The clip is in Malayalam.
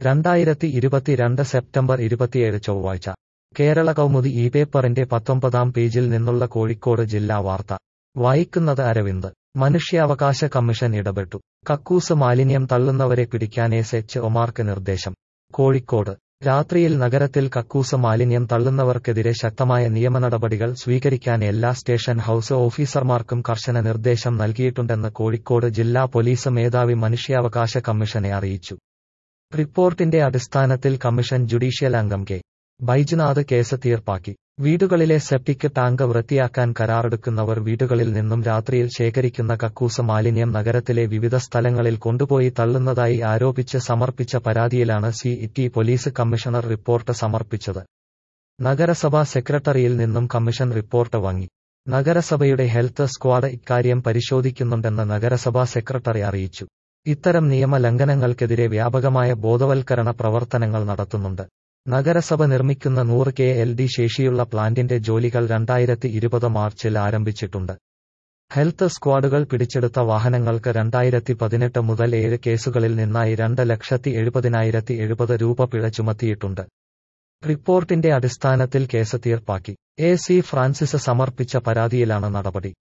രണ്ടായിരത്തി ഇരുപത്തിരണ്ട് സെപ്റ്റംബർ ഇരുപത്തിയേഴ് ചൊവ്വാഴ്ച കേരള കൗമുദി ഈ പേപ്പറിന്റെ പത്തൊമ്പതാം പേജിൽ നിന്നുള്ള കോഴിക്കോട് ജില്ലാ വാർത്ത വായിക്കുന്നത് അരവിന്ദ് മനുഷ്യാവകാശ കമ്മീഷൻ ഇടപെട്ടു കക്കൂസ് മാലിന്യം തള്ളുന്നവരെ പിടിക്കാൻ എസ് എച്ച് ഒമാർക്ക് നിർദ്ദേശം കോഴിക്കോട് രാത്രിയിൽ നഗരത്തിൽ കക്കൂസ് മാലിന്യം തള്ളുന്നവർക്കെതിരെ ശക്തമായ നിയമനടപടികൾ സ്വീകരിക്കാൻ എല്ലാ സ്റ്റേഷൻ ഹൌസ് ഓഫീസർമാർക്കും കർശന നിർദ്ദേശം നൽകിയിട്ടുണ്ടെന്ന് കോഴിക്കോട് ജില്ലാ പോലീസ് മേധാവി മനുഷ്യാവകാശ കമ്മീഷനെ അറിയിച്ചു റിപ്പോർട്ടിന്റെ അടിസ്ഥാനത്തിൽ കമ്മീഷൻ ജുഡീഷ്യൽ അംഗം കെ ബൈജുനാഥ് കേസ് തീർപ്പാക്കി വീടുകളിലെ സെപ്റ്റിക് ടാങ്ക് വൃത്തിയാക്കാൻ കരാറെടുക്കുന്നവർ വീടുകളിൽ നിന്നും രാത്രിയിൽ ശേഖരിക്കുന്ന കക്കൂസ് മാലിന്യം നഗരത്തിലെ വിവിധ സ്ഥലങ്ങളിൽ കൊണ്ടുപോയി തള്ളുന്നതായി ആരോപിച്ച് സമർപ്പിച്ച പരാതിയിലാണ് city police commissioner report സമർപ്പിച്ചത് നഗരസഭാ സെക്രട്ടറിയിൽ നിന്നും കമ്മീഷൻ റിപ്പോർട്ട് വാങ്ങി നഗരസഭയുടെ ഹെൽത്ത് സ്ക്വാഡ് ഇക്കാര്യം പരിശോധിക്കുന്നുണ്ടെന്ന് നഗരസഭാ സെക്രട്ടറി അറിയിച്ചു ഇത്തരം നിയമ ലംഘനങ്ങൾക്കെതിരെ വ്യാപകമായ ബോധവൽക്കരണ പ്രവർത്തനങ്ങൾ നടത്തുന്നുണ്ട് നഗരസഭ നിർമ്മിക്കുന്ന നൂറ് കെ എൽ ഡി ശേഷിയുള്ള പ്ലാന്റിന്റെ ജോലികൾ രണ്ടായിരത്തി ഇരുപത് മാർച്ചിൽ ആരംഭിച്ചിട്ടുണ്ട് ഹെൽത്ത് സ്ക്വാഡുകൾ പിടിച്ചെടുത്ത വാഹനങ്ങൾക്ക് രണ്ടായിരത്തി പതിനെട്ട് മുതൽ ഏഴ് കേസുകളിൽ നിന്നായി രണ്ട് ലക്ഷത്തി എഴുപതിനായിരത്തി എഴുപത് രൂപ പിഴ ചുമത്തിയിട്ടുണ്ട് റിപ്പോർട്ടിന്റെ അടിസ്ഥാനത്തിൽ കേസ് തീർപ്പാക്കി എ സി ഫ്രാൻസിസ് സമർപ്പിച്ച പരാതിയിലാണ് നടപടി